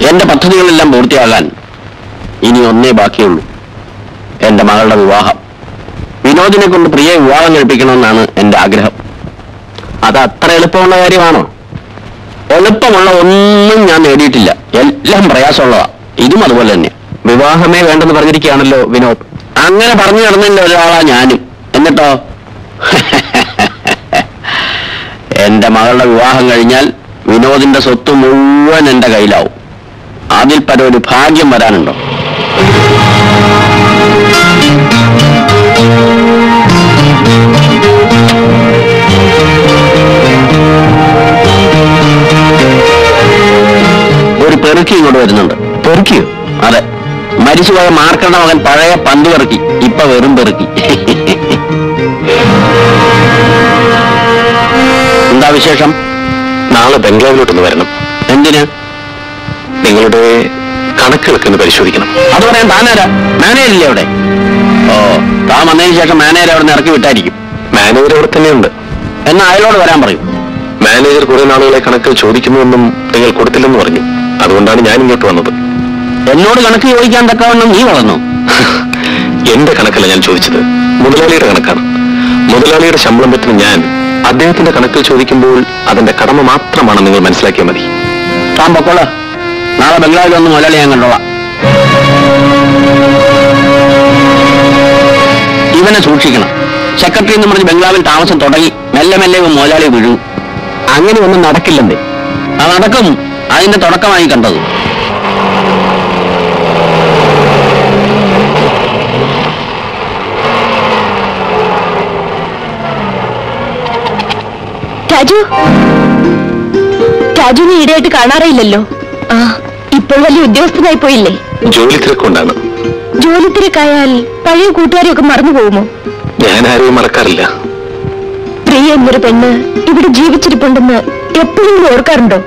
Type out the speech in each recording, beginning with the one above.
എന്റെ പദ്ധതികളെല്ലാം പൂർത്തിയാകാൻ ഇനി ഒന്നേ ബാക്കിയുള്ളൂ എന്റെ മകളുടെ വിവാഹം വിനോദിനെ കൊണ്ട് പ്രിയ വിവാഹം കഴിപ്പിക്കണമെന്നാണ് എന്റെ ആഗ്രഹം അത് അത്ര എളുപ്പമുള്ള കാര്യമാണോ എളുപ്പമുള്ള ഒന്നും ഞാൻ നേടിയിട്ടില്ല എല്ലാം പ്രയാസമുള്ളതാ ഇതും അതുപോലെ തന്നെ വിവാഹമേ വേണ്ടെന്ന് പറഞ്ഞിരിക്കുകയാണല്ലോ വിനോദ് അങ്ങനെ പറഞ്ഞു നടന്നില്ല ഒരാളാ ഞാനും എന്നിട്ടോ എന്റെ മകളുടെ വിവാഹം കഴിഞ്ഞാൽ വിനോദിന്റെ സ്വത്ത് മുഴുവൻ എന്റെ കയ്യിലാവും അതിൽ പല ഒരു ഭാഗ്യം വരാനുണ്ടോ ഒരു പെറുക്കി ഇങ്ങോട്ട് വരുന്നുണ്ട് പെറുക്കിയോ അതെ മരിച്ചുപോയ മാർക്കണ്ട മകൻ പഴയ പന്ത് പെറുക്കി ഇപ്പൊ വെറും പെറുക്കി എന്താ വിശേഷം നാളെ ബംഗ്ലാവിലോട്ടൊന്ന് വരണം എന്തിന് നിങ്ങളുടെ കണക്കുകളൊക്കെ ഒന്ന് പരിശോധിക്കണം അത് പറയാൻ താനാരാ മാനേജർ ഇല്ലേ അവിടെ ഓ താൻ വന്നതിന് ശേഷം മാനേജർ അവിടെ നിന്ന് ഇറക്കി വിട്ടായിരിക്കും മാനേജർ അവിടെ തന്നെയുണ്ട് എന്നാ അയാളോട് വരാൻ പറയും മാനേജർ കുറെ നാളുകളെ കണക്ക് ചോദിക്കുന്നുവെന്നും നിങ്ങൾ കൊടുത്തില്ലെന്ന് പറഞ്ഞു അതുകൊണ്ടാണ് ഞാൻ ഇങ്ങോട്ട് വന്നത് എന്നോട് കണക്ക് ചോദിക്കാൻ തക്കവണ്ണം നീ വളർന്നു എന്റെ കണക്കല്ല ഞാൻ ചോദിച്ചത് മുതലാളിയുടെ കണക്കാണ് മുതലാളിയുടെ ശമ്പളം പറ്റുന്ന ഞാൻ അദ്ദേഹത്തിന്റെ കണക്കിൽ ചോദിക്കുമ്പോൾ അതിന്റെ കടമ മാത്രമാണ് നിങ്ങൾ മനസ്സിലാക്കിയാൽ മതി താൻ പൊക്കോള് നാളെ ബംഗ്ലാവിൽ ഒന്ന് മുതലാളി ഞാൻ കണ്ടോളാം ഇവനെ സൂക്ഷിക്കണം സെക്രട്ടറി എന്ന് പറഞ്ഞ് ബംഗ്ലാവിൽ താമസം തുടങ്ങി മെല്ലെ മെല്ലെ ഇവൻ മുതലാളി വീഴും അങ്ങനെ ഒന്നും നടക്കില്ലെന്നേ അത് നടക്കും അതിന്റെ തുടക്കമായി കണ്ടത് രാജു രാജുവിനെ ഈടെയായിട്ട് കാണാറേയില്ലല്ലോ ആ ഇപ്പോൾ വലിയ ഉദ്യോഗസ്ഥനായി പോയില്ലേ ജോലി തിരക്കൊണ്ടാണ് ജോലി തിരക്കായാൽ പഴയ കൂട്ടുകാരെയൊക്കെ മറന്നു പോകുമോ ഞാൻ ആരെയും മറക്കാറില്ല പ്രിയ എന്നൊരു പെണ്ണ് ഇവിടെ ജീവിച്ചിരിപ്പുണ്ടെന്ന് എപ്പോഴെങ്കിലും ഓർക്കാറുണ്ടോ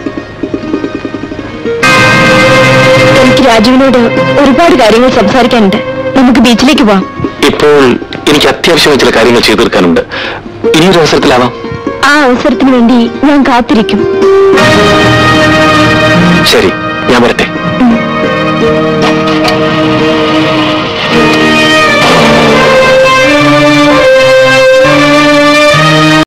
എനിക്ക് രാജുവിനോട് ഒരുപാട് കാര്യങ്ങൾ സംസാരിക്കാനുണ്ട് നമുക്ക് ബീച്ചിലേക്ക് പോവാം ഇപ്പോൾ എനിക്ക് അത്യാവശ്യമായ ചില കാര്യങ്ങൾ ചെയ്തു തീർക്കാനുണ്ട് ഇനിയൊരു അവസരത്തിലാവാം ആ അവസരത്തിന് വേണ്ടി ഞാൻ കാത്തിരിക്കും ശരി ഞാൻ വരട്ടെ ഉം.